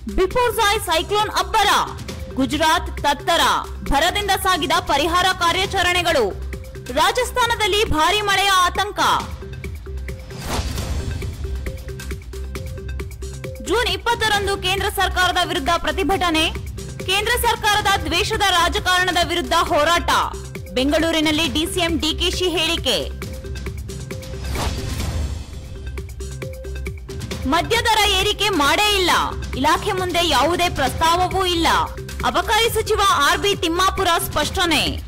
ಬಿಪೋರ್ಸಾಯ್ cyclone ಅಬ್ಬರ ಗುಜರಾತ್ ತತ್ತರ ಭರದಿಂದ ಸಾಗಿದ ಪರಿಹಾರ ಕಾರ್ಯಾಚರಣೆಗಳು ರಾಜಸ್ಥಾನದಲ್ಲಿ ಭಾರೀ ಮಳೆಯ ಆತಂಕ ಜೂನ್ ಇಪ್ಪತ್ತರಂದು ಕೇಂದ್ರ ಸರ್ಕಾರದ ವಿರುದ್ಧ ಪ್ರತಿಭಟನೆ ಕೇಂದ್ರ ಸರ್ಕಾರದ ದ್ವೇಷದ ರಾಜಕಾರಣದ ವಿರುದ್ಧ ಹೋರಾಟ ಬೆಂಗಳೂರಿನಲ್ಲಿ ಡಿಸಿಎಂ ಡಿಕೆಶಿ ಹೇಳಿಕೆ ಮದ್ಯದರ ಏರಿಕೆ ಮಾಡೇ ಇಲ್ಲ ಇಲಾಖೆ ಮುಂದೆ ಯಾವುದೇ ಪ್ರಸ್ತಾವವೂ ಇಲ್ಲ ಅಬಕಾರಿ ಸಚಿವ ಆರ್ಬಿ ತಿಮ್ಮಾಪುರ ಸ್ಪಷ್ಟನೆ